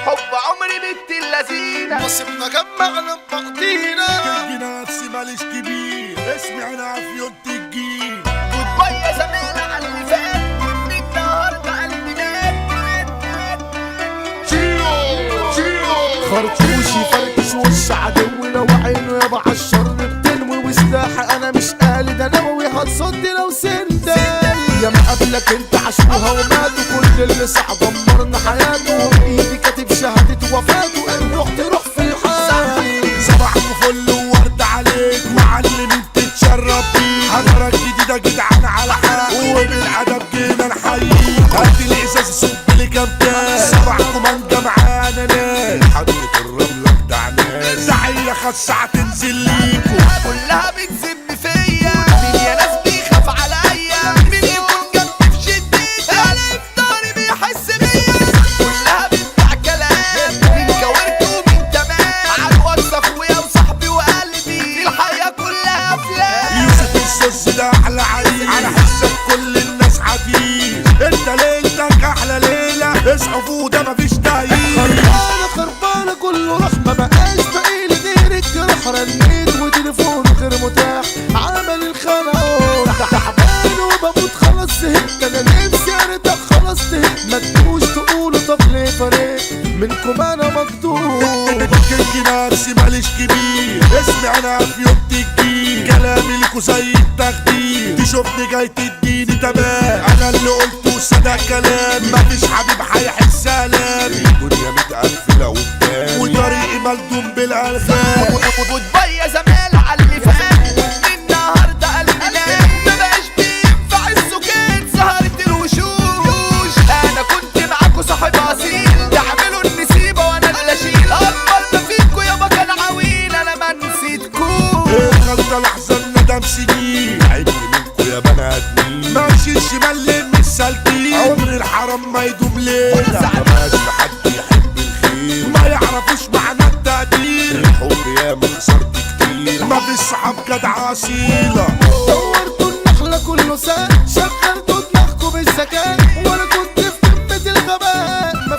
حب عمري بنت اللذينة نصيبنا جمعنا ببعضينا جنجي نفسي ماليش كبير اسمي انا عفيوت الجيل جود يا زميلة على اللي فات من النهاردة قلبي خرطوشي فركش وش عدو لو عينه يابا عالشر بتنوي وسلاحي انا مش قالي ده نووي هتصد لو سندال يا ما قبلك انت عاشوها وماتوا كل اللي صح دمرنا حياته وبايدي كاتب شهادة وفاته الروح تروح في الحال صباح وفل وورد عليك معلم انت تشرب بيه حضرك جديدة جدعان على حق وبالادب جينا نحييك هات الازاز صب لي كام كاس صباحكم انجا معانا ناس حضرة الرملة بتاع ناس تحية خاصة هتنزل ليكوا كلها بتذم فيا مين يا ناس بيخاف عليا مين يكون جنبي في شدتي انا افطاري بيحس بيا كلها بتباع كلام مين كورت ومين تمام على الواتس اخويا وصاحبي وقلبي الحياة كلها افلام يوسف السوس ده احلى عريس على حسك كل الناس حديث انت ليلتك احلى ليلة اصحوا فوق ده مفيش تهيئ خربانة خربانة كله راح ما بقاش باقي لي غيرك راح رنيت وتليفونه غير متاح عمل الخلق تعبان وبموت خلاص زهقت انا نفسي ارتاح خلاص زهقت ما تجوش تقولوا طب ليه فريق منكم انا مقدور كنت نفسي ماليش كبير اسمي انا في يوم الجيل كلامي لكوا زي التخدير تشوفني جاي تديني تمام انا اللي قلته صدق كلام مفيش حبيب هيحس سلام الدنيا متقفلة قدامي وطريقي ملدوم بالالغام جود يا زميلة على اللي فات من النهاردة قلبي نام ما بقاش بينفع السكات سهرة الوشوش انا كنت معاكوا صاحب اصيل تعملوا النسيبة وانا اللي اشيل اكبر ما فيكوا يابا كان عويل انا ما نسيتكوش الغلطة لحظة الندم سنين عيب منكوا يا بني ادمين ماشي الشمال لين مش سالكين عمر الحرام ما يدوم ليلة مبقاش لحد يحب الخير ما يعرفوش معنى التقدير الحب يا ما خسرت كتير ما فيش صحاب جدعة اصيلة دورتوا النحلة كله ساق شغلتوا دماغكم بالذكاء وانا كنت في قمة الغباء ما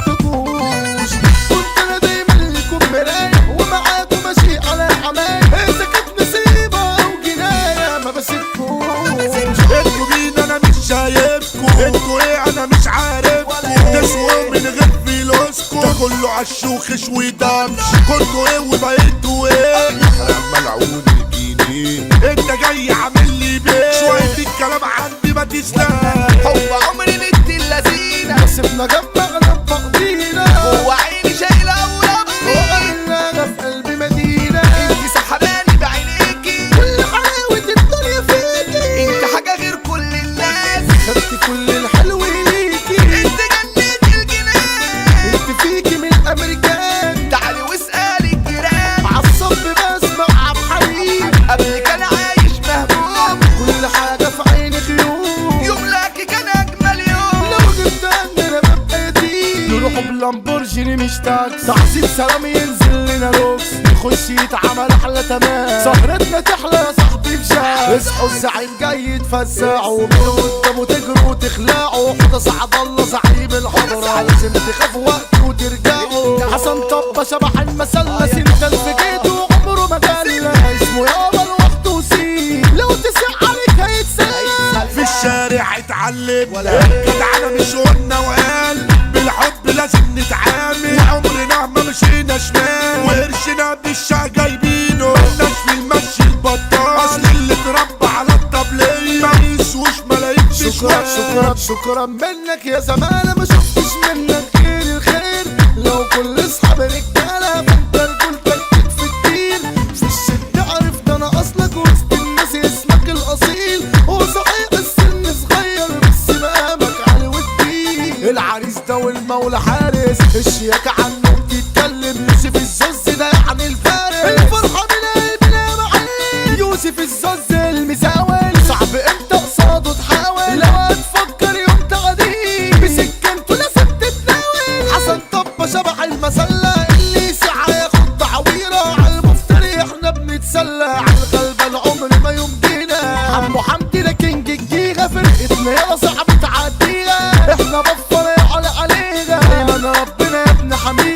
فهمتكوش كنت انا دايما لكم مراية ومعاكم ماشي على حماية اذا كانت نسيبة او جناية ما بسيبكوش انتوا مين انا مش شايفكوا انتوا ايه انا مش عارفكوا تسووا من غير فلوسكوا ده كله عالشوخش ودمش كنتوا ايه وبقيتوا ايه يحرق ملعون الجنين انت جاي عامل لي بيه شوية الكلام عندي ما تسلاش حب عمري بنت اللذينة نصيبنا جمعنا ببعضينا هو عيني شايلة وربي وقلنا في قلب مدينة انتي سحباني بعينيكي كل حلاوة الدنيا فيكي انت حاجة غير كل الناس خدت كل الحلو ليكي انت جنة الجنان انت فيكي من الامريكان تعالي واسألي الجيران عالصب بسمع بحريق قبل كان عايش مهموم كل حاجة في عيني خيوم يوم لاكي كان اجمل يوم لو جبت عندنا ببقى يتيم نروحوا بلامبورجيني مش تاكس تعظيم سلام ينزل لنا لوكس نخش يتعمل احلى تمام سهرتنا تحلى يا صاحبي بشاك اصحوا الزعيم جاي يتفزعوا من قدامه تجروا وتخلعوا حتى سعد الله زعيم الحضرة لازم تخافوا وقت وترجعوا حسن طبة شبح المثلث انت اللي جيته عمره ما جالنا اسمه يابا الوقت وسيب لو تسع عليك هيتسال في الشارع اتعلم جدعنا مش قلنا وقال بالحب لازم نتعامل وعمرنا ما مشينا شمال وقرشنا بالشقة جايبينه مالناش في المشي البطال اصل اللي اتربى على الطبلية ما يسوش ملايين في شكرا شوال شكرا شكرا منك يا زمانة ما شفتش منك غير الخير لو كل اصحاب رجالة فانت رجولتك تكفي كتير في الشدة عرفت انا اصلك وسط الناس اسمك الاصيل هو صحيح السن صغير بس مقامك عالي وكبير العريس ده والمولى حارس الشياكة عنه بتتكلم يوسف الزوز ده يعني الفارس الفرحة من قلبنا معين يوسف الزوز المزاول صعب انت قصاده تحاول لو هتفكر يوم تغديه بسكنته لازم تتناول حسن طب شبح المسلة اللي سعى ياخد تعويرة على المفتري احنا بنتسلى على الغلبان عمر ما يمدينا عمو حمدي ده كينج الجيغة فرقتنا يا صاحبي تعديها احنا بفر على علينا دايما ربنا يا ابن حميد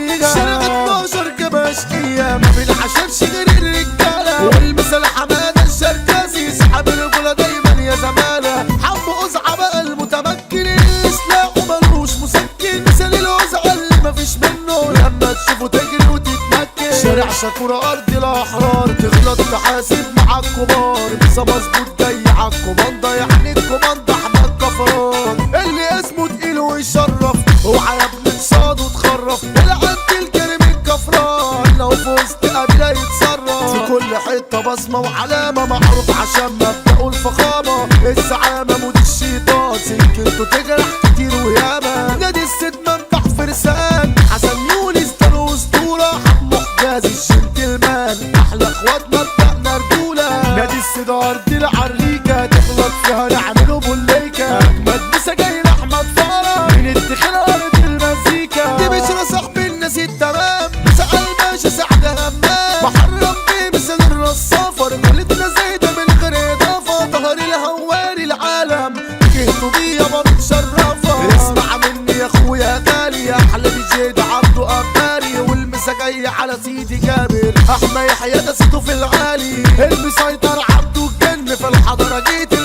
شكورة أرض الأحرار تغلط تحاسب مع الكبار لسه مظبوط جاي عالكوماندا يعني الكوماندا أحمد كفران اللي اسمه تقيل ويشرف اوعى يا ابني تصاد وتخرف العد الكريم الكفران لو في وسط قبيلة يتصرف في كل حتة بصمة وعلامة معروف عشان مبدأه الفخامة الزعامة مود الشيطان سكته تجرح كتير وياما نادي الست منبع فرسان حسن يونس كانوا اسطورة حمو حجاز الجنتلمان احلى اخوات مبدأنا رجولة نادي السيد ارض العريكة تغلط فيها نعمله بوليكة اجمد مسجاير احمد فرج من الدخل ارض المزيكا دي بشرى صاحبي الناس التمام سأل باشا سعد همام محرم بيه مثل الرصافة رجولتنا زايدة من غير اضافة ظهر الهواري العالم جهته بيه يابا متشرفة اسمع مني يا اخويا غالي احلى دي جي ده عبده اباري والمسا جاي على سيدي جابر احمى يحيى ده صوته في العالي المسيطر عبده الجن في الحضرة جيت